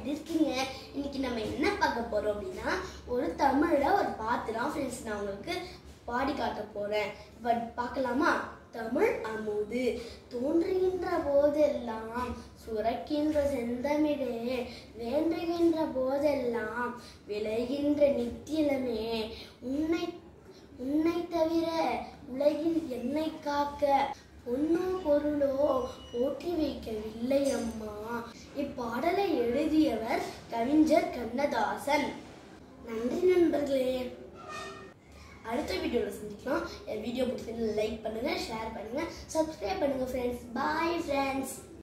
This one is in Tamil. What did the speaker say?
எப்படி இருக்கீங்க இன்னைக்கு நம்ம என்ன பார்க்க போறோம் அப்படின்னா ஒரு தமிழ்ல ஒரு பாட்டு தான் ஃப்ரெண்ட்ஸ் நான் உங்களுக்கு பாடி காட்ட போறேன் பட் பார்க்கலாமா தமிழ் அமுது தோன்றுகின்ற போதெல்லாம் சுரக்கின்ற செந்தமிழே வேண்டுகின்ற போதெல்லாம் விளைகின்ற நித்தியலமே உன்னை உன்னை தவிர உலகில் என்னை காக்க பொன்னோ பொருளோ போற்றி வைக்கவில்லை அம்மா இப்பாடலை எழுதியவர் கவிஞர் கண்ணதாசன் நன்றி நண்பர்களே அடுத்த வீடியோவில் சந்திக்கலாம் என் வீடியோ பிடிச்சிருந்து லைக் பண்ணுங்க ஷேர் பண்ணுங்க சப்ஸ்கிரைப் பண்ணுங்க ஃப்ரெண்ட்ஸ் பாய் ஃப்ரெண்ட்ஸ்